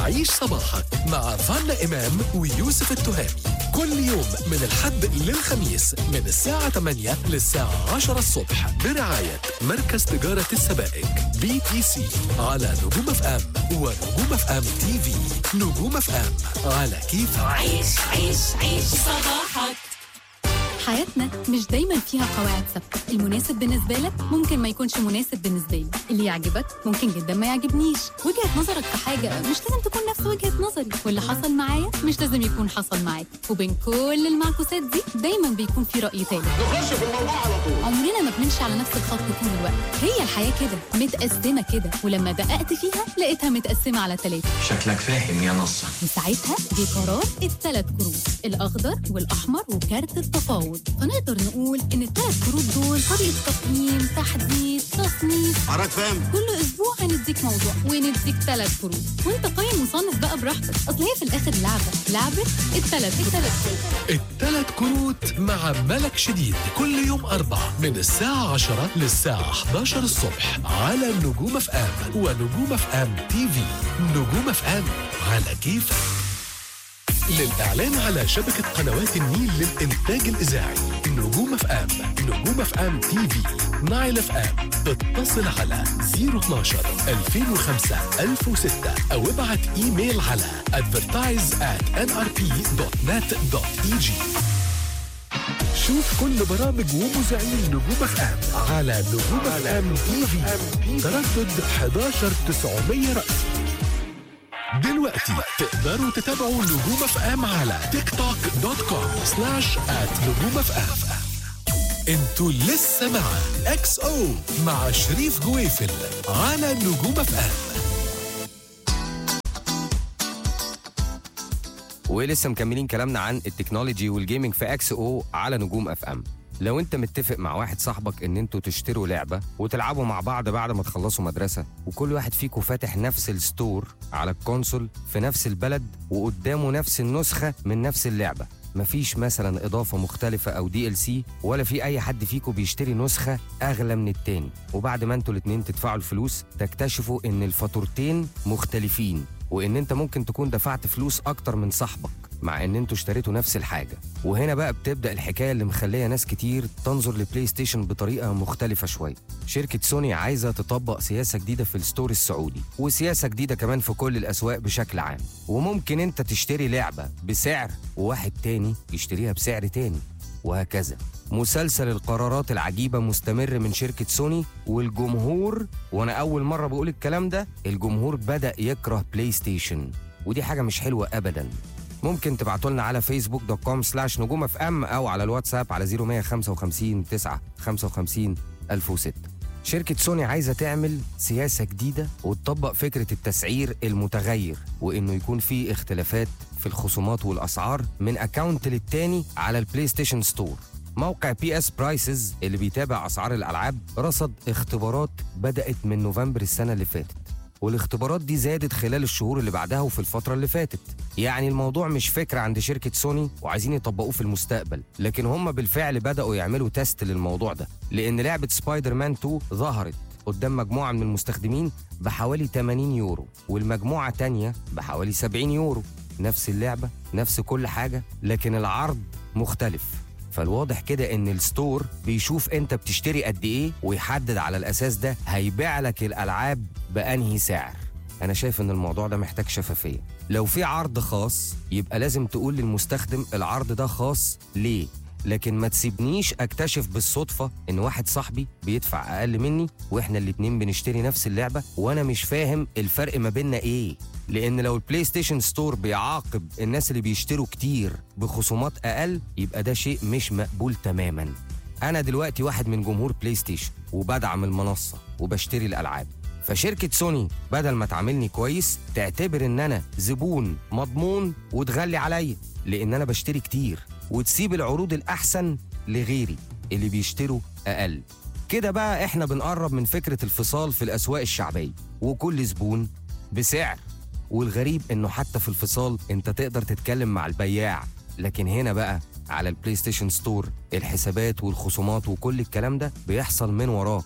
عيش صباحك مع فانا إمام ويوسف التهامي كل يوم من الحد للخميس من الساعة 8 للساعة 10 الصبح برعاية مركز تجارة السبائك بي تي سي على نجوم اف ام ونجوم اف ام تي في نجوم اف ام على كيف عيش عيش عيش صباحك حياتنا مش دايما فيها قواعد ثابته المناسب بالنسبه لك ممكن ما يكونش مناسب بالنسبه لي اللي يعجبك ممكن جدا ما يعجبنيش وجهه نظرك في حاجه مش لازم تكون نفس وجهه نظري واللي حصل معايا مش لازم يكون حصل معاك وبين كل المعكوسات دي دايما بيكون في راي ثالث نخش في الموضوع على طول عمرنا ما بنمشي على نفس الخط طول الوقت هي الحياه كده متقسمه كده ولما دققت فيها لقيتها متقسمه على ثلاثه شكلك فاهم يا نصة وساعتها جه قرار الثلاث كروت الاخضر والاحمر وكارت التفاوض فنقدر نقول ان الثلاث كروت دول طريقه تقييم تحديد تصنيف حضرتك فاهم كل اسبوع هنديك موضوع ونديك ثلاث كروت وانت قيم وصنف بقى براحتك اصل هي في الاخر لعبه لعبه الثلاث الثلاث التلات كروت مع ملك شديد كل يوم أربع من الساعة 10 للساعة 11 الصبح على نجوم اف ام ونجوم اف ام تي في نجوم اف ام على كيفك للإعلان على شبكة قنوات النيل للإنتاج الإذاعي نجوم اف ام نجوم اف ام تي في نايل اف ام اتصل على 012 2005 1006 أو ابعت إيميل على advertise at nrp.net.eg شوف كل برامج ومذيعين نجوم اف ام على نجوم اف ام تي في تردد 11900 رأس دلوقتي تقدروا تتابعوا نجوم اف ام على تيك توك دوت كوم سلاش ات نجوم اف ام انتوا لسه مع اكس او مع شريف جويفل على نجوم اف ام ولسه مكملين كلامنا عن التكنولوجي والجيمنج في اكس او على نجوم اف ام لو انت متفق مع واحد صاحبك ان انتوا تشتروا لعبه وتلعبوا مع بعض بعد ما تخلصوا مدرسه وكل واحد فيكم فاتح نفس الستور على الكونسول في نفس البلد وقدامه نفس النسخه من نفس اللعبه مفيش مثلا اضافه مختلفه او دي ال سي ولا في اي حد فيكم بيشتري نسخه اغلى من التاني وبعد ما انتوا الاتنين تدفعوا الفلوس تكتشفوا ان الفاتورتين مختلفين وان انت ممكن تكون دفعت فلوس اكتر من صاحبك مع ان انتوا اشتريتوا نفس الحاجه وهنا بقى بتبدا الحكايه اللي مخليه ناس كتير تنظر لبلاي ستيشن بطريقه مختلفه شويه شركه سوني عايزه تطبق سياسه جديده في الستور السعودي وسياسه جديده كمان في كل الاسواق بشكل عام وممكن انت تشتري لعبه بسعر وواحد تاني يشتريها بسعر تاني وهكذا مسلسل القرارات العجيبة مستمر من شركة سوني والجمهور وأنا أول مرة بقول الكلام ده الجمهور بدأ يكره بلاي ستيشن ودي حاجة مش حلوة أبدا ممكن تبعتوا لنا على فيسبوك دوت كوم سلاش نجوم اف ام او على الواتساب على 0155 9 55 1006 شركة سوني عايزة تعمل سياسة جديدة وتطبق فكرة التسعير المتغير وإنه يكون في اختلافات في الخصومات والأسعار من أكاونت للتاني على البلاي ستيشن ستور موقع بي اس برايسز اللي بيتابع أسعار الألعاب رصد اختبارات بدأت من نوفمبر السنة اللي فاتت والاختبارات دي زادت خلال الشهور اللي بعدها وفي الفترة اللي فاتت يعني الموضوع مش فكرة عند شركة سوني وعايزين يطبقوه في المستقبل لكن هم بالفعل بدأوا يعملوا تيست للموضوع ده لأن لعبة سبايدر مان 2 ظهرت قدام مجموعة من المستخدمين بحوالي 80 يورو والمجموعة تانية بحوالي 70 يورو نفس اللعبة نفس كل حاجة لكن العرض مختلف فالواضح كده ان الستور بيشوف انت بتشتري قد ايه ويحدد على الاساس ده هيبيع لك الالعاب بانهي سعر انا شايف ان الموضوع ده محتاج شفافيه لو في عرض خاص يبقى لازم تقول للمستخدم العرض ده خاص ليه لكن ما تسيبنيش اكتشف بالصدفه ان واحد صاحبي بيدفع اقل مني واحنا الاتنين بنشتري نفس اللعبه وانا مش فاهم الفرق ما بيننا ايه لان لو البلاي ستيشن ستور بيعاقب الناس اللي بيشتروا كتير بخصومات اقل يبقى ده شيء مش مقبول تماما انا دلوقتي واحد من جمهور بلاي ستيشن وبدعم المنصه وبشتري الالعاب فشركة سوني بدل ما تعاملني كويس تعتبر ان انا زبون مضمون وتغلي عليا لان انا بشتري كتير وتسيب العروض الاحسن لغيري اللي بيشتروا اقل كده بقى احنا بنقرب من فكرة الفصال في الاسواق الشعبية وكل زبون بسعر والغريب انه حتى في الفصال انت تقدر تتكلم مع البياع لكن هنا بقى على البلاي ستيشن ستور الحسابات والخصومات وكل الكلام ده بيحصل من وراك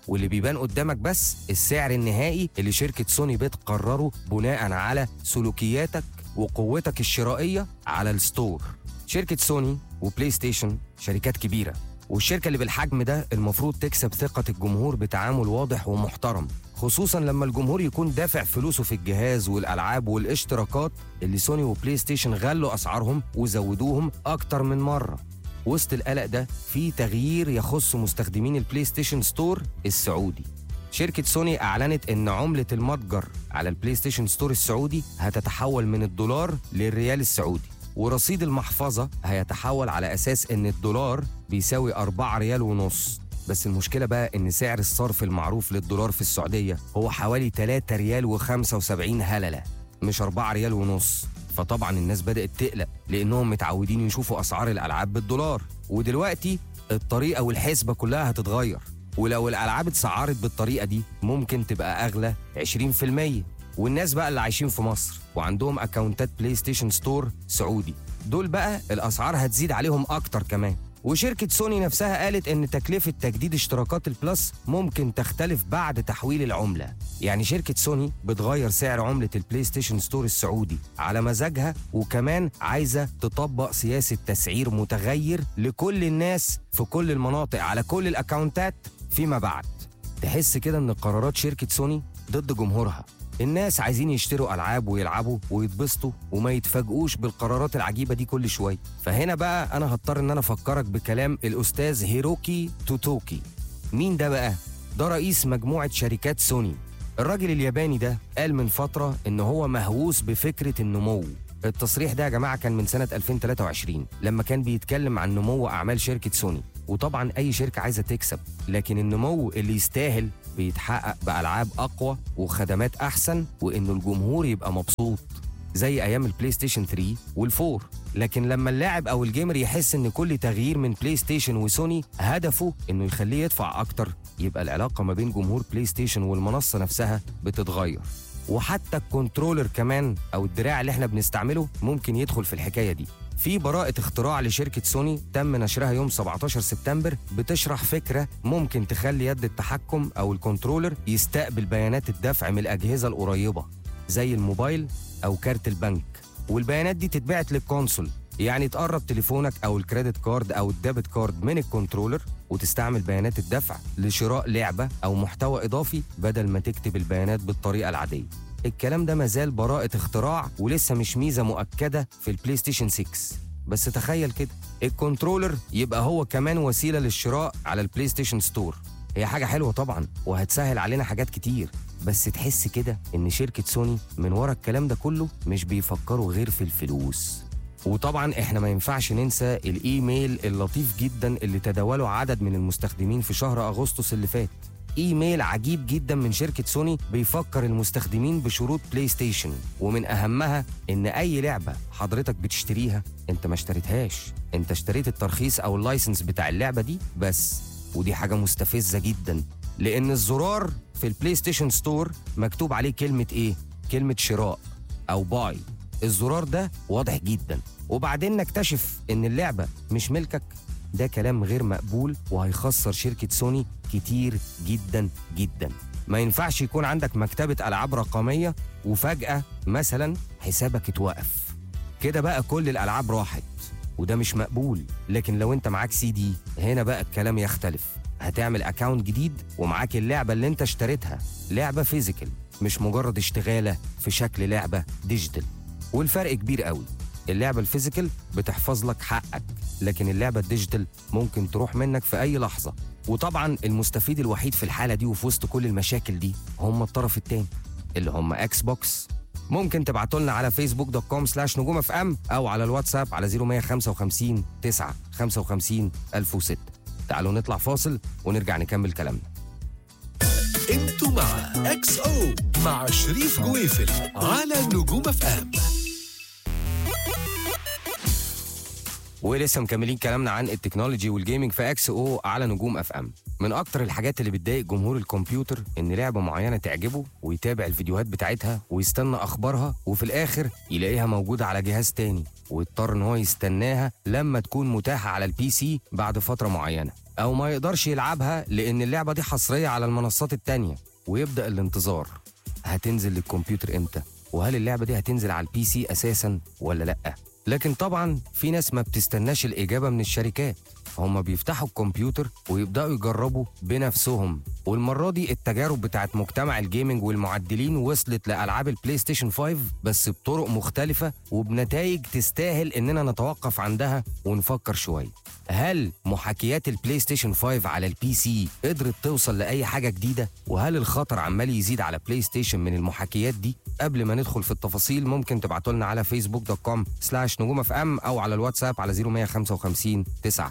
واللي بيبان قدامك بس السعر النهائي اللي شركة سوني بتقرره بناء على سلوكياتك وقوتك الشرائية على الستور شركة سوني وبلاي ستيشن شركات كبيرة والشركة اللي بالحجم ده المفروض تكسب ثقة الجمهور بتعامل واضح ومحترم خصوصا لما الجمهور يكون دافع فلوسه في الجهاز والألعاب والاشتراكات اللي سوني وبلاي ستيشن غلوا أسعارهم وزودوهم أكتر من مرة وسط القلق ده في تغيير يخص مستخدمين البلاي ستيشن ستور السعودي شركة سوني أعلنت إن عملة المتجر على البلاي ستيشن ستور السعودي هتتحول من الدولار للريال السعودي ورصيد المحفظة هيتحول على أساس إن الدولار بيساوي 4 ريال ونص بس المشكلة بقى إن سعر الصرف المعروف للدولار في السعودية هو حوالي 3 ريال و75 هللة مش 4 ريال ونص فطبعا الناس بدأت تقلق لأنهم متعودين يشوفوا أسعار الألعاب بالدولار ودلوقتي الطريقة والحسبة كلها هتتغير ولو الألعاب اتسعرت بالطريقة دي ممكن تبقى أغلى 20% والناس بقى اللي عايشين في مصر وعندهم أكاونتات بلاي ستيشن ستور سعودي دول بقى الأسعار هتزيد عليهم أكتر كمان وشركة سوني نفسها قالت إن تكلفة تجديد اشتراكات البلس ممكن تختلف بعد تحويل العملة يعني شركة سوني بتغير سعر عملة البلاي ستيشن ستور السعودي على مزاجها وكمان عايزة تطبق سياسة تسعير متغير لكل الناس في كل المناطق على كل الأكاونتات فيما بعد تحس كده إن قرارات شركة سوني ضد جمهورها الناس عايزين يشتروا ألعاب ويلعبوا ويتبسطوا وما يتفاجئوش بالقرارات العجيبة دي كل شوية فهنا بقى أنا هضطر إن أنا أفكرك بكلام الأستاذ هيروكي توتوكي مين ده بقى؟ ده رئيس مجموعة شركات سوني الراجل الياباني ده قال من فترة إن هو مهووس بفكرة النمو التصريح ده يا جماعة كان من سنة 2023 لما كان بيتكلم عن نمو أعمال شركة سوني وطبعا أي شركة عايزة تكسب لكن النمو اللي يستاهل بيتحقق بألعاب أقوى وخدمات أحسن وإنه الجمهور يبقى مبسوط زي أيام البلاي ستيشن 3 والفور لكن لما اللاعب أو الجيمر يحس إن كل تغيير من بلاي ستيشن وسوني هدفه إنه يخليه يدفع أكتر يبقى العلاقة ما بين جمهور بلاي ستيشن والمنصة نفسها بتتغير وحتى الكنترولر كمان او الدراع اللي احنا بنستعمله ممكن يدخل في الحكايه دي في براءة اختراع لشركة سوني تم نشرها يوم 17 سبتمبر بتشرح فكرة ممكن تخلي يد التحكم أو الكنترولر يستقبل بيانات الدفع من الأجهزة القريبة زي الموبايل أو كارت البنك والبيانات دي تتبعت للكونسول يعني تقرب تليفونك أو الكريدت كارد أو الديبت كارد من الكنترولر وتستعمل بيانات الدفع لشراء لعبة أو محتوى إضافي بدل ما تكتب البيانات بالطريقة العادية الكلام ده مازال براءة اختراع ولسه مش ميزة مؤكدة في البلاي ستيشن 6 بس تخيل كده الكنترولر يبقى هو كمان وسيلة للشراء على البلاي ستيشن ستور هي حاجة حلوة طبعا وهتسهل علينا حاجات كتير بس تحس كده ان شركة سوني من ورا الكلام ده كله مش بيفكروا غير في الفلوس وطبعا احنا ما ينفعش ننسى الايميل اللطيف جدا اللي تداوله عدد من المستخدمين في شهر اغسطس اللي فات ايميل عجيب جدا من شركة سوني بيفكر المستخدمين بشروط بلاي ستيشن ومن اهمها ان اي لعبة حضرتك بتشتريها انت ما اشتريتهاش انت اشتريت الترخيص او اللايسنس بتاع اللعبة دي بس ودي حاجة مستفزة جدا لان الزرار في البلاي ستيشن ستور مكتوب عليه كلمة ايه كلمة شراء او باي الزرار ده واضح جدا وبعدين نكتشف ان اللعبة مش ملكك ده كلام غير مقبول وهيخسر شركة سوني كتير جدا جدا ما ينفعش يكون عندك مكتبة ألعاب رقمية وفجأة مثلا حسابك اتوقف كده بقى كل الألعاب راحت وده مش مقبول لكن لو انت معاك سي دي هنا بقى الكلام يختلف هتعمل اكاونت جديد ومعاك اللعبة اللي انت اشتريتها لعبة فيزيكال مش مجرد اشتغالة في شكل لعبة ديجيتال والفرق كبير قوي اللعبة الفيزيكال بتحفظ لك حقك لكن اللعبة الديجيتال ممكن تروح منك في أي لحظة وطبعا المستفيد الوحيد في الحالة دي وفي وسط كل المشاكل دي هم الطرف التاني اللي هم اكس بوكس ممكن تبعتوا لنا على فيسبوك دوت كوم سلاش نجوم اف ام او على الواتساب على 0155 9 55 1006 تعالوا نطلع فاصل ونرجع نكمل كلامنا انتوا مع اكس او مع شريف جويفل على نجوم اف ام ولسه مكملين كلامنا عن التكنولوجي والجيمنج في اكس او على نجوم اف ام من اكتر الحاجات اللي بتضايق جمهور الكمبيوتر ان لعبه معينه تعجبه ويتابع الفيديوهات بتاعتها ويستنى اخبارها وفي الاخر يلاقيها موجوده على جهاز تاني ويضطر ان هو يستناها لما تكون متاحه على البي سي بعد فتره معينه او ما يقدرش يلعبها لان اللعبه دي حصريه على المنصات التانيه ويبدا الانتظار هتنزل للكمبيوتر امتى وهل اللعبه دي هتنزل على البي سي اساسا ولا لا لكن طبعا في ناس ما بتستناش الاجابه من الشركات هم بيفتحوا الكمبيوتر ويبداوا يجربوا بنفسهم والمره دي التجارب بتاعت مجتمع الجيمنج والمعدلين وصلت لالعاب البلاي ستيشن 5 بس بطرق مختلفه وبنتائج تستاهل اننا نتوقف عندها ونفكر شويه هل محاكيات البلاي ستيشن 5 على البي سي قدرت توصل لاي حاجه جديده وهل الخطر عمال يزيد على بلاي ستيشن من المحاكيات دي قبل ما ندخل في التفاصيل ممكن تبعتوا لنا على فيسبوك دوت كوم سلاش نجوم اف ام او على الواتساب على 0155 9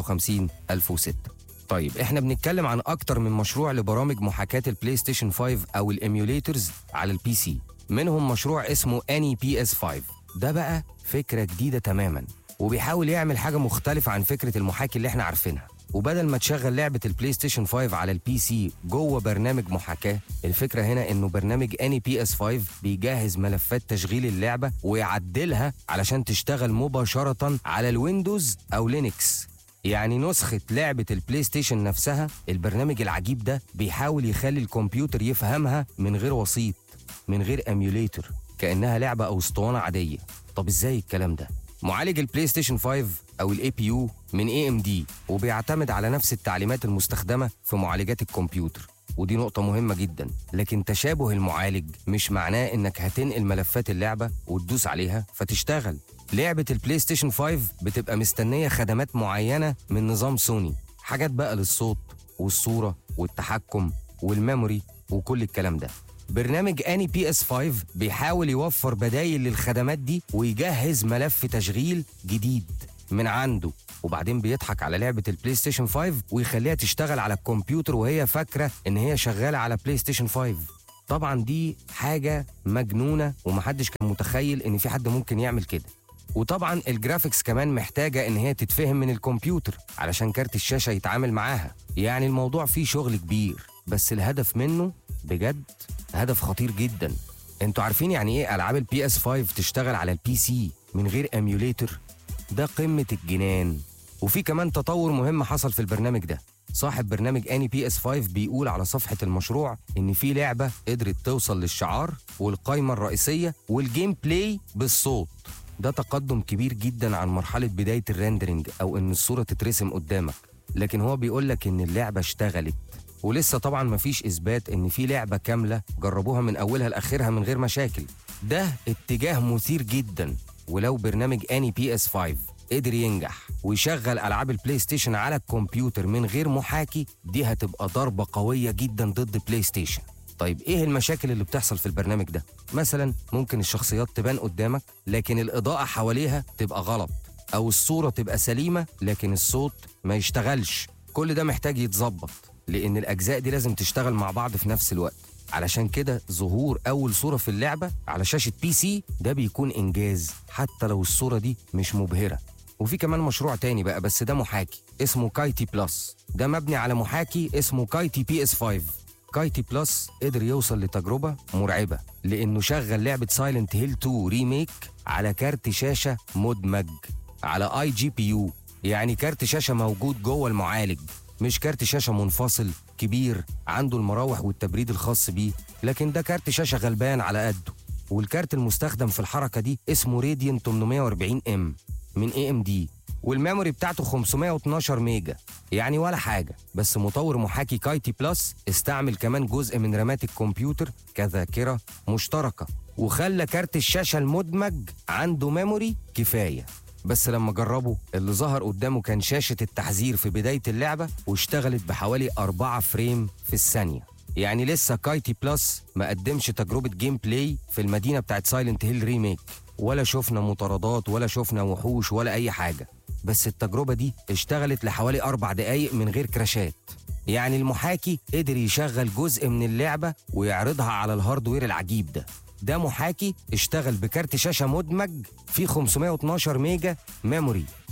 55 1006 طيب احنا بنتكلم عن اكتر من مشروع لبرامج محاكاة البلاي ستيشن 5 او الايميوليترز على البي سي منهم مشروع اسمه اني بي اس 5 ده بقى فكرة جديدة تماما وبيحاول يعمل حاجة مختلفة عن فكرة المحاكي اللي احنا عارفينها وبدل ما تشغل لعبة البلاي ستيشن 5 على البي سي جوه برنامج محاكاة الفكرة هنا انه برنامج اني بي اس 5 بيجهز ملفات تشغيل اللعبة ويعدلها علشان تشتغل مباشرة على الويندوز او لينكس يعني نسخة لعبة البلاي ستيشن نفسها البرنامج العجيب ده بيحاول يخلي الكمبيوتر يفهمها من غير وسيط من غير اميوليتر كأنها لعبة أو اسطوانة عادية طب ازاي الكلام ده؟ معالج البلاي ستيشن 5 او الاي بي يو من اي ام دي وبيعتمد على نفس التعليمات المستخدمه في معالجات الكمبيوتر ودي نقطة مهمة جدا لكن تشابه المعالج مش معناه انك هتنقل ملفات اللعبة وتدوس عليها فتشتغل لعبة البلاي ستيشن 5 بتبقى مستنية خدمات معينة من نظام سوني حاجات بقى للصوت والصورة والتحكم والميموري وكل الكلام ده برنامج اني بي اس 5 بيحاول يوفر بدايل للخدمات دي ويجهز ملف تشغيل جديد من عنده وبعدين بيضحك على لعبه البلاي ستيشن 5 ويخليها تشتغل على الكمبيوتر وهي فاكره ان هي شغاله على بلاي ستيشن 5 طبعا دي حاجه مجنونه ومحدش كان متخيل ان في حد ممكن يعمل كده وطبعا الجرافيكس كمان محتاجه ان هي تتفهم من الكمبيوتر علشان كارت الشاشه يتعامل معاها يعني الموضوع فيه شغل كبير بس الهدف منه بجد هدف خطير جدا انتوا عارفين يعني ايه العاب البي اس 5 تشتغل على البي سي من غير اميوليتر ده قمه الجنان وفي كمان تطور مهم حصل في البرنامج ده صاحب برنامج اني بي اس 5 بيقول على صفحه المشروع ان في لعبه قدرت توصل للشعار والقائمه الرئيسيه والجيم بلاي بالصوت ده تقدم كبير جدا عن مرحله بدايه الريندرنج او ان الصوره تترسم قدامك لكن هو بيقول لك ان اللعبه اشتغلت ولسه طبعا مفيش اثبات ان في لعبه كامله جربوها من اولها لاخرها من غير مشاكل ده اتجاه مثير جدا ولو برنامج اني بي اس 5 قدر ينجح ويشغل العاب البلاي ستيشن على الكمبيوتر من غير محاكي دي هتبقى ضربه قويه جدا ضد بلاي ستيشن طيب ايه المشاكل اللي بتحصل في البرنامج ده مثلا ممكن الشخصيات تبان قدامك لكن الاضاءه حواليها تبقى غلط او الصوره تبقى سليمه لكن الصوت ما يشتغلش كل ده محتاج يتظبط لان الاجزاء دي لازم تشتغل مع بعض في نفس الوقت علشان كده ظهور اول صوره في اللعبه على شاشه بي سي ده بيكون انجاز حتى لو الصوره دي مش مبهره وفي كمان مشروع تاني بقى بس ده محاكي اسمه كايتي بلس ده مبني على محاكي اسمه كايتي بي اس 5 كايتي بلس قدر يوصل لتجربة مرعبة لأنه شغل لعبة سايلنت هيل 2 ريميك على كارت شاشة مدمج على اي جي بي يو يعني كارت شاشة موجود جوه المعالج مش كارت شاشة منفصل كبير عنده المراوح والتبريد الخاص بيه لكن ده كارت شاشة غلبان على قده والكارت المستخدم في الحركة دي اسمه راديان 840 ام من اي ام دي والميموري بتاعته 512 ميجا يعني ولا حاجة بس مطور محاكي كايتي بلس استعمل كمان جزء من رامات الكمبيوتر كذاكرة مشتركة وخلى كارت الشاشة المدمج عنده ميموري كفاية بس لما جربه اللي ظهر قدامه كان شاشة التحذير في بداية اللعبة واشتغلت بحوالي 4 فريم في الثانية يعني لسه كايتي بلس ما قدمش تجربة جيم بلاي في المدينة بتاعت سايلنت هيل ريميك ولا شفنا مطاردات ولا شفنا وحوش ولا أي حاجة بس التجربة دي اشتغلت لحوالي أربع دقايق من غير كراشات يعني المحاكي قدر يشغل جزء من اللعبة ويعرضها على الهاردوير العجيب ده ده محاكي اشتغل بكارت شاشة مدمج فيه 512 ميجا ميموري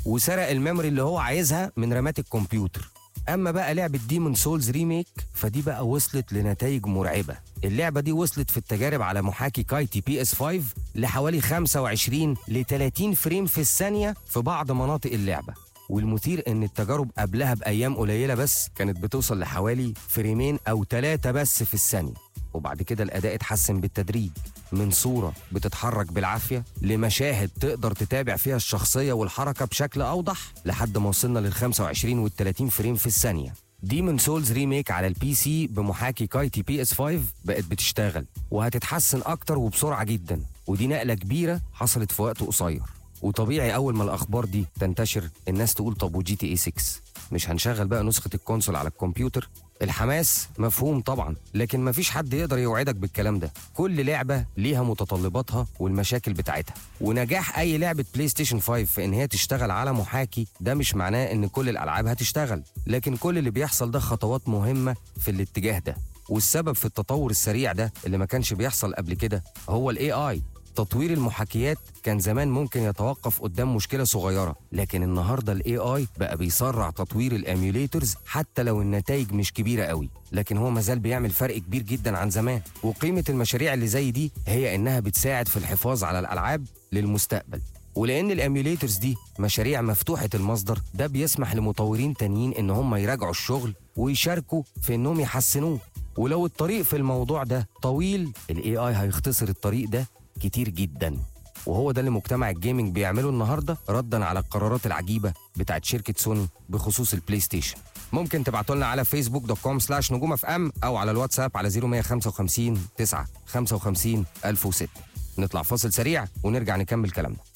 وسرق الميموري اللي هو عايزها من رامات الكمبيوتر اما بقى لعبه ديمون سولز ريميك فدي بقى وصلت لنتائج مرعبه اللعبه دي وصلت في التجارب على محاكي كايتي بي اس 5 لحوالي 25 ل 30 فريم في الثانيه في بعض مناطق اللعبه والمثير ان التجارب قبلها بايام قليله بس كانت بتوصل لحوالي فريمين او ثلاثه بس في الثانيه وبعد كده الاداء اتحسن بالتدريج من صوره بتتحرك بالعافيه لمشاهد تقدر تتابع فيها الشخصيه والحركه بشكل اوضح لحد ما وصلنا لل 25 وال 30 فريم في الثانيه ديمون سولز ريميك على البي سي بمحاكي كايتي بي اس 5 بقت بتشتغل وهتتحسن اكتر وبسرعه جدا ودي نقله كبيره حصلت في وقت قصير وطبيعي اول ما الاخبار دي تنتشر الناس تقول طب وجي تي اي 6 مش هنشغل بقى نسخه الكونسول على الكمبيوتر الحماس مفهوم طبعا لكن مفيش حد يقدر يوعدك بالكلام ده كل لعبه ليها متطلباتها والمشاكل بتاعتها ونجاح اي لعبه بلاي ستيشن 5 في ان هي تشتغل على محاكي ده مش معناه ان كل الالعاب هتشتغل لكن كل اللي بيحصل ده خطوات مهمه في الاتجاه ده والسبب في التطور السريع ده اللي ما كانش بيحصل قبل كده هو الاي اي تطوير المحاكيات كان زمان ممكن يتوقف قدام مشكله صغيره لكن النهارده الاي اي بقى بيسرع تطوير الاميوليترز حتى لو النتائج مش كبيره قوي لكن هو مازال بيعمل فرق كبير جدا عن زمان وقيمه المشاريع اللي زي دي هي انها بتساعد في الحفاظ على الالعاب للمستقبل ولان الاميوليترز دي مشاريع مفتوحه المصدر ده بيسمح لمطورين تانيين ان هم يراجعوا الشغل ويشاركوا في انهم يحسنوه ولو الطريق في الموضوع ده طويل الاي اي هيختصر الطريق ده كتير جدا وهو ده اللي مجتمع الجيمنج بيعمله النهارده ردا على القرارات العجيبه بتاعت شركه سوني بخصوص البلاي ستيشن ممكن تبعتوا لنا على فيسبوك دوت كوم سلاش نجوم اف ام او على الواتساب على 0155 9 55 1006 نطلع فاصل سريع ونرجع نكمل كلامنا